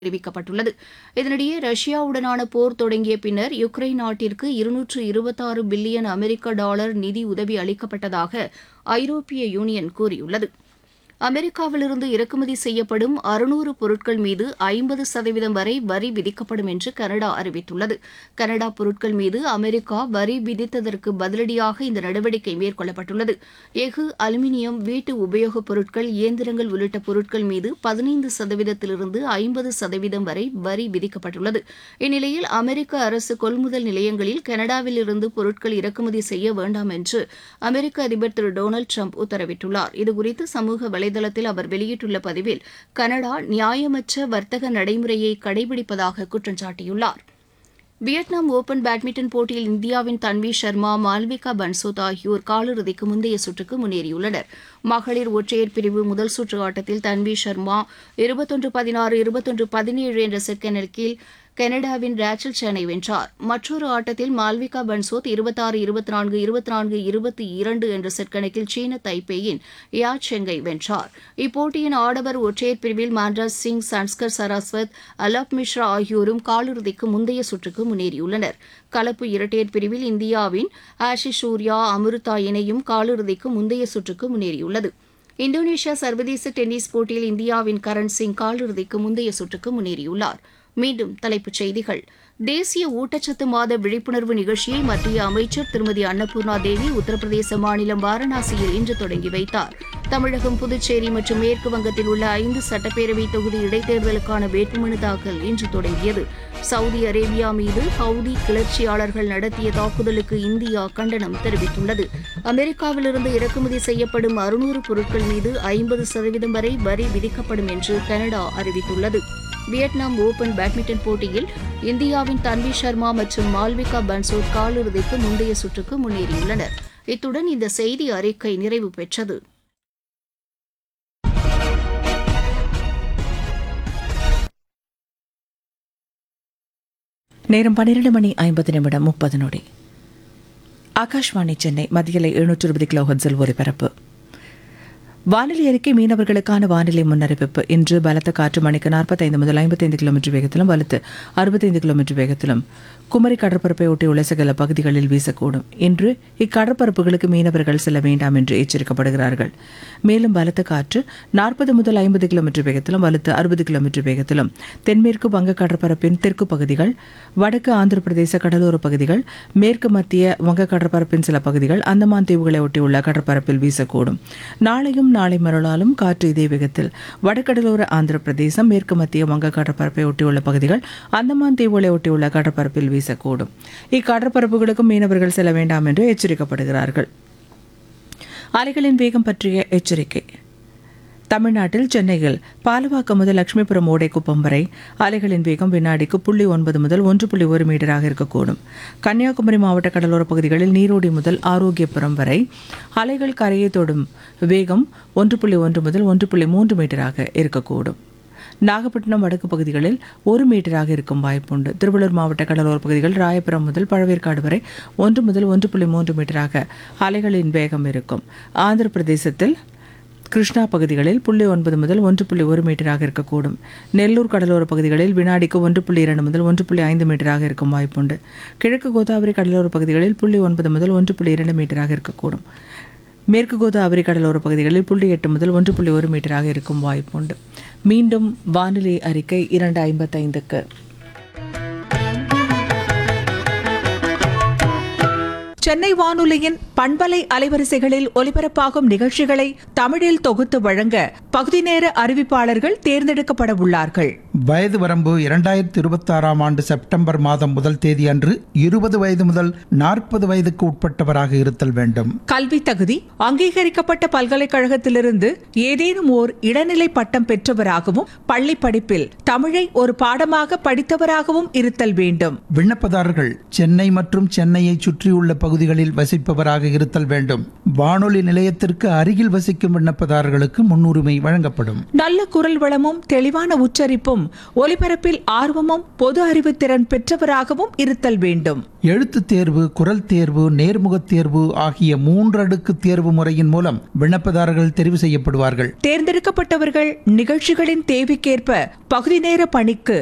தெரிவிக்கப்பட்டுள்ளது இதனிடையே ரஷ்யாவுடனான போர் தொடங்கிய பின்னர் யுக்ரைன் நாட்டிற்கு இருநூற்று இருபத்தாறு பில்லியன் அமெரிக்க டாலர் நிதி உதவி அளிக்கப்பட்டதாக ஐரோப்பிய யூனியன் கூறியுள்ளது அமெரிக்காவிலிருந்து இறக்குமதி செய்யப்படும் அறுநூறு பொருட்கள் மீது ஐம்பது சதவீதம் வரை வரி விதிக்கப்படும் என்று கனடா அறிவித்துள்ளது கனடா பொருட்கள் மீது அமெரிக்கா வரி விதித்ததற்கு பதிலடியாக இந்த நடவடிக்கை மேற்கொள்ளப்பட்டுள்ளது எஃகு அலுமினியம் வீட்டு உபயோகப் பொருட்கள் இயந்திரங்கள் உள்ளிட்ட பொருட்கள் மீது பதினைந்து சதவீதத்திலிருந்து ஐம்பது சதவீதம் வரை வரி விதிக்கப்பட்டுள்ளது இந்நிலையில் அமெரிக்க அரசு கொள்முதல் நிலையங்களில் கனடாவில் இருந்து பொருட்கள் இறக்குமதி செய்ய வேண்டாம் என்று அமெரிக்க அதிபர் திரு டொனால்டு ட்ரம்ப் உத்தரவிட்டுள்ளார் இதுகுறித்து சமூக வலைதளத்தில் அவர் வெளியிட்டுள்ள பதிவில் கனடா நியாயமற்ற வர்த்தக நடைமுறையை கடைபிடிப்பதாக குற்றம் சாட்டியுள்ளார் வியட்நாம் ஓபன் பேட்மிண்டன் போட்டியில் இந்தியாவின் தன்வி சர்மா மால்விகா பன்சோத் ஆகியோர் காலிறுதிக்கு முந்தைய சுற்றுக்கு முன்னேறியுள்ளனர் மகளிர் ஒற்றையர் பிரிவு முதல் சுற்று ஆட்டத்தில் தன்வி சர்மா இருபத்தொன்று பதினாறு இருபத்தொன்று பதினேழு என்ற செட் கணக்கில் கனடாவின் ரேச்சல் சேனை வென்றார் மற்றொரு ஆட்டத்தில் மால்விகா பன்சோத் இருபத்தாறு இருபத்தி நான்கு இருபத்தி நான்கு இருபத்தி இரண்டு என்ற செட் கணக்கில் சீன தைப்பேயின் யா செங்கை வென்றார் இப்போட்டியின் ஆடவர் ஒற்றையர் பிரிவில் மான்ராஜ் சிங் சன்ஸ்கர் சரஸ்வத் அலாப் மிஸ்ரா ஆகியோரும் காலிறுதிக்கு முந்தைய சுற்றுக்கு முன்னேறியுள்ளனர் கலப்பு இரட்டையர் பிரிவில் இந்தியாவின் ஆஷிஷ் சூர்யா அமிர்தா இணையும் காலிறுதிக்கு முந்தைய சுற்றுக்கு முன்னேறியுள்ளது இந்தோனேஷியா சர்வதேச டென்னிஸ் போட்டியில் இந்தியாவின் கரண் சிங் காலிறுதிக்கு முந்தைய சுற்றுக்கு முன்னேறியுள்ளார் மீண்டும் தலைப்புச் செய்திகள் தேசிய ஊட்டச்சத்து மாத விழிப்புணர்வு நிகழ்ச்சியை மத்திய அமைச்சர் திருமதி அன்னபூர்ணா தேவி உத்தரப்பிரதேச மாநிலம் வாரணாசியில் இன்று தொடங்கி வைத்தார் தமிழகம் புதுச்சேரி மற்றும் மேற்கு வங்கத்தில் உள்ள ஐந்து சட்டப்பேரவை தொகுதி இடைத்தேர்தலுக்கான வேட்புமனு தாக்கல் இன்று தொடங்கியது சவுதி அரேபியா மீது ஹவுதி கிளர்ச்சியாளர்கள் நடத்திய தாக்குதலுக்கு இந்தியா கண்டனம் தெரிவித்துள்ளது அமெரிக்காவிலிருந்து இறக்குமதி செய்யப்படும் அறுநூறு பொருட்கள் மீது ஐம்பது சதவீதம் வரை வரி விதிக்கப்படும் என்று கனடா அறிவித்துள்ளது வியட்நாம் ஓபன் பேட்மிண்டன் போட்டியில் இந்தியாவின் தன்வி சர்மா மற்றும் மால்விகா பன்சோத் காலிறுதிக்கு முந்தைய சுற்றுக்கு முன்னேறியுள்ளனர் இத்துடன் இந்த செய்தி அறிக்கை நிறைவு பெற்றது நேரம் பன்னிரண்டு மணி ஐம்பது நிமிடம் முப்பது நொடி ஆகாஷ்வாணி சென்னை மத்தியில எழுநூற்று இருபது கிலோ ஹெட்ஸில் ஒலிபரப்பு வானிலை அறிக்கை மீனவர்களுக்கான வானிலை முன்னறிவிப்பு இன்று பலத்த காற்று மணிக்கு நாற்பத்தைந்து முதல் ஐம்பத்தைந்து கிலோமீட்டர் வேகத்திலும் வலுத்து அறுபத்தைந்து கிலோமீட்டர் வேகத்திலும் குமரி கடற்பரப்பை ஒட்டியுள்ள சில பகுதிகளில் வீசக்கூடும் இன்று இக்கடற்பரப்புகளுக்கு மீனவர்கள் செல்ல வேண்டாம் என்று எச்சரிக்கப்படுகிறார்கள் மேலும் பலத்த காற்று நாற்பது முதல் ஐம்பது கிலோமீட்டர் வேகத்திலும் வலுத்து அறுபது கிலோமீட்டர் வேகத்திலும் தென்மேற்கு வங்க கடற்பரப்பின் தெற்கு பகுதிகள் வடக்கு ஆந்திர பிரதேச கடலோர பகுதிகள் மேற்கு மத்திய வங்க கடற்பரப்பின் சில பகுதிகள் அந்தமான் தீவுகளை ஒட்டியுள்ள கடற்பரப்பில் வீசக்கூடும் நாளையும் நாளை மறுநாளும் காற்று இதே வேகத்தில் வடகடலோர ஆந்திர பிரதேசம் மேற்கு மத்திய வங்க கடற்பரப்பை ஒட்டியுள்ள பகுதிகள் அந்தமான் தீவுகளை ஒட்டியுள்ள கடற்பரப்பில் வீசக்கூடும் இக்கடற்பரப்புகளுக்கும் மீனவர்கள் செல்ல வேண்டாம் என்று எச்சரிக்கப்படுகிறார்கள் அலைகளின் வேகம் பற்றிய எச்சரிக்கை தமிழ்நாட்டில் சென்னையில் பாலவாக்கம் முதல் லட்சுமிபுரம் ஓடைக்குப்பம் வரை அலைகளின் வேகம் வினாடிக்கு புள்ளி ஒன்பது முதல் ஒன்று புள்ளி ஒரு மீட்டராக இருக்கக்கூடும் கன்னியாகுமரி மாவட்ட கடலோர பகுதிகளில் நீரோடி முதல் ஆரோக்கியபுரம் வரை அலைகள் கரையை தொடும் வேகம் ஒன்று புள்ளி ஒன்று முதல் ஒன்று புள்ளி மூன்று மீட்டராக இருக்கக்கூடும் நாகப்பட்டினம் வடக்கு பகுதிகளில் ஒரு மீட்டராக இருக்கும் வாய்ப்புண்டு திருவள்ளூர் மாவட்ட கடலோர பகுதிகள் ராயபுரம் முதல் பழவேற்காடு வரை ஒன்று முதல் ஒன்று புள்ளி மூன்று மீட்டராக அலைகளின் வேகம் இருக்கும் ஆந்திர பிரதேசத்தில் கிருஷ்ணா பகுதிகளில் புள்ளி ஒன்பது முதல் ஒன்று புள்ளி ஒரு மீட்டராக இருக்கக்கூடும் நெல்லூர் கடலோர பகுதிகளில் வினாடிக்கு ஒன்று புள்ளி இரண்டு முதல் ஒன்று புள்ளி ஐந்து மீட்டராக இருக்கும் வாய்ப்புண்டு கிழக்கு கோதாவரி கடலோர பகுதிகளில் புள்ளி ஒன்பது முதல் ஒன்று புள்ளி இரண்டு மீட்டராக இருக்கக்கூடும் மேற்கு கோதாவரி கடலோர பகுதிகளில் புள்ளி எட்டு முதல் ஒன்று புள்ளி ஒரு மீட்டராக இருக்கும் வாய்ப்புண்டு மீண்டும் வானிலை அறிக்கை இரண்டு ஐம்பத்தைந்துக்கு சென்னை வானொலியின் பண்பலை அலைவரிசைகளில் ஒலிபரப்பாகும் நிகழ்ச்சிகளை தமிழில் தொகுத்து வழங்க பகுதி நேர அறிவிப்பாளர்கள் தேர்ந்தெடுக்கப்பட உள்ளார்கள் வயது வரம்பு இரண்டாயிரத்தி இருபத்தாறாம் ஆண்டு செப்டம்பர் மாதம் முதல் தேதி அன்று இருபது வயது முதல் நாற்பது வயதுக்கு உட்பட்டவராக இருத்தல் வேண்டும் கல்வி தகுதி அங்கீகரிக்கப்பட்ட பல்கலைக்கழகத்திலிருந்து ஏதேனும் ஓர் இடைநிலை பட்டம் பெற்றவராகவும் பள்ளி படிப்பில் தமிழை ஒரு பாடமாக படித்தவராகவும் இருத்தல் வேண்டும் விண்ணப்பதாரர்கள் சென்னை மற்றும் சென்னையை சுற்றியுள்ள பகுதிகளில் வசிப்பவராக இருத்தல் வேண்டும் வானொலி நிலையத்திற்கு அருகில் வசிக்கும் விண்ணப்பதாரர்களுக்கு முன்னுரிமை வழங்கப்படும் நல்ல குரல் வளமும் தெளிவான உச்சரிப்பும் பெற்றவராகவும் ஒலிபரப்பில் ஆர்வமும் பொது அறிவு திறன் பெற்றவராகவும் இருத்தல் வேண்டும் எழுத்துத் தேர்வு குரல் தேர்வு நேர்முகத் தேர்வு ஆகிய மூன்றடுக்கு தேர்வு முறையின் மூலம் விண்ணப்பதாரர்கள் தெரிவு செய்யப்படுவார்கள் தேர்ந்தெடுக்கப்பட்டவர்கள் நிகழ்ச்சிகளின் தேவைக்கேற்ப பகுதி நேர பணிக்கு